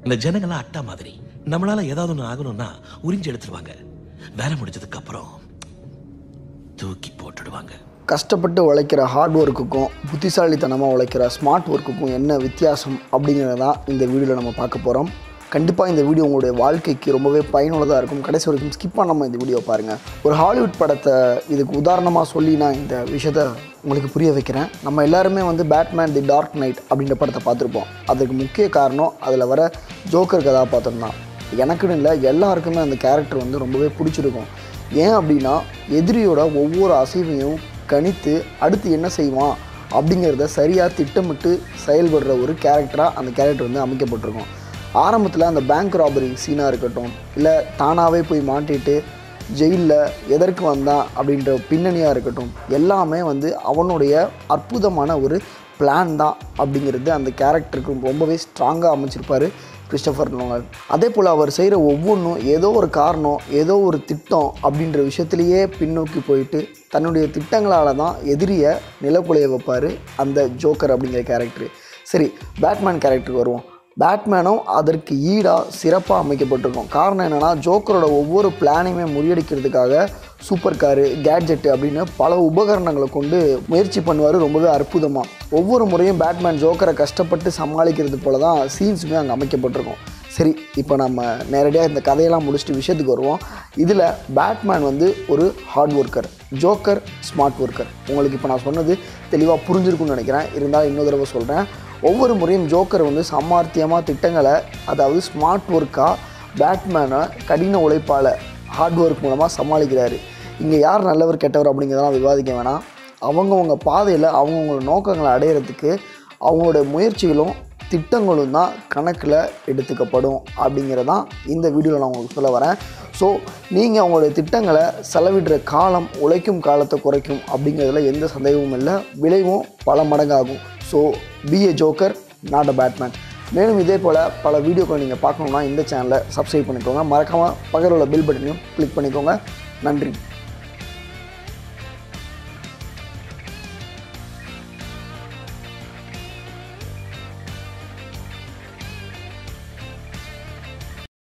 இந்த ஜனங்களாம் அட்டா மாதிரி நம்மளால ஏதாவது ஒன்று ஆகணும்னா உறிஞ்சு எடுத்துருவாங்க வேலை முடிஞ்சதுக்கு அப்புறம் தூக்கி போட்டுடுவாங்க கஷ்டப்பட்டு உழைக்கிற ஹார்ட் ஒர்க்குக்கும் புத்திசாலித்தனமாக உழைக்கிற ஸ்மார்ட் ஒர்க்குக்கும் என்ன வித்தியாசம் அப்படிங்கிறத தான் இந்த வீடியோவில் நம்ம பார்க்க போகிறோம் கண்டிப்பாக இந்த வீடியோ உங்களுடைய வாழ்க்கைக்கு ரொம்பவே பயனுள்ளதாக இருக்கும் கடைசி வரைக்கும் ஸ்கிப் பண்ணாமல் இந்த வீடியோ பாருங்கள் ஒரு ஹாலிவுட் படத்தை இதுக்கு உதாரணமாக சொல்லி நான் இந்த விஷயத்த உங்களுக்கு புரிய வைக்கிறேன் நம்ம எல்லாருமே வந்து பேட்மேன் தி டார்க் நைட் அப்படின்ற படத்தை பார்த்துருப்போம் அதுக்கு முக்கிய காரணம் அதில் வர ஜோக்கர் கதாபாத்திரம் தான் எனக்குன்னு இல்லை எல்லாருக்குமே அந்த கேரக்டர் வந்து ரொம்பவே பிடிச்சிருக்கும் ஏன் அப்படின்னா எதிரியோட ஒவ்வொரு அசைவையும் கணித்து அடுத்து என்ன செய்வான் அப்படிங்கிறத சரியாக திட்டமிட்டு செயல்படுற ஒரு கேரக்டராக அந்த கேரக்டர் வந்து அமைக்கப்பட்டிருக்கும் ஆரம்பத்தில் அந்த பேங்க் ராபரி சீனாக இருக்கட்டும் இல்லை தானாகவே போய் மாட்டிட்டு ஜெயிலில் எதற்கு வந்தான் அப்படின்ற பின்னணியாக இருக்கட்டும் எல்லாமே வந்து அவனுடைய அற்புதமான ஒரு பிளான் தான் அப்படிங்கிறது அந்த கேரக்டருக்கு ரொம்பவே ஸ்ட்ராங்காக அமைச்சிருப்பார் கிறிஸ்டபர் நோலன் அதே போல் அவர் செய்கிற ஒவ்வொன்றும் ஏதோ ஒரு காரணம் ஏதோ ஒரு திட்டம் அப்படின்ற விஷயத்திலேயே பின்னோக்கி போயிட்டு தன்னுடைய திட்டங்களால் தான் எதிரியை நிலக்குலைய வைப்பார் அந்த ஜோக்கர் அப்படிங்கிற கேரக்டர் சரி பேட்மேன் கேரக்டருக்கு வருவோம் பேட்மேனும் அதற்கு ஈடாக சிறப்பாக அமைக்கப்பட்டிருக்கும் காரணம் என்னென்னா ஜோக்கரோட ஒவ்வொரு பிளானையுமே முறியடிக்கிறதுக்காக சூப்பர் காரு கேட்ஜெட்டு அப்படின்னு பல உபகரணங்களை கொண்டு முயற்சி பண்ணுவார் ரொம்பவே அற்புதமாக ஒவ்வொரு முறையும் பேட்மேன் ஜோக்கரை கஷ்டப்பட்டு சமாளிக்கிறது போல தான் சீன்ஸுமே அங்கே அமைக்கப்பட்டிருக்கும் சரி இப்போ நம்ம நேரடியாக இந்த கதையெல்லாம் முடிச்சுட்டு விஷயத்துக்கு வருவோம் இதில் பேட்மேன் வந்து ஒரு hard worker Joker smart worker உங்களுக்கு இப்போ நான் சொன்னது தெளிவாக புரிஞ்சிருக்கும்னு நினைக்கிறேன் இருந்தாலும் இன்னொரு தடவை சொல்கிறேன் ஒவ்வொரு முறையும் ஜோக்கர் வந்து சமார்த்தியமாக திட்டங்களை அதாவது ஸ்மார்ட் ஒர்க்காக பேட்மேனை கடின உழைப்பால் ஹார்ட் ஒர்க் மூலமாக சமாளிக்கிறாரு இங்கே யார் நல்லவர் கெட்டவர் அப்படிங்கிறதெல்லாம் விவாதிக்க வேணாம் அவங்கவுங்க பாதையில் அவங்கவுங்களோட நோக்கங்களை அடையிறதுக்கு அவங்களோட முயற்சிகளும் திட்டங்களும் தான் கணக்கில் எடுத்துக்கப்படும் அப்படிங்கிறதான் இந்த வீடியோவில் நான் உங்களுக்கு சொல்ல வரேன் ஸோ நீங்கள் உங்களுடைய திட்டங்களை செலவிடுற காலம் உழைக்கும் காலத்தை குறைக்கும் அப்படிங்கிறதுல எந்த சந்தேகமும் இல்லை விளைவும் பல மடங்காகும் so be a Joker not a Batman மேலும் இதே போல் பல வீடியோக்களை நீங்கள் பார்க்கணுன்னா இந்த சேனலை சப்ஸ்கிரைப் பண்ணிக்கோங்க மறக்காமல் பக்கத்தில் உள்ள பில் பட்டனையும் கிளிக் பண்ணிக்கோங்க நன்றி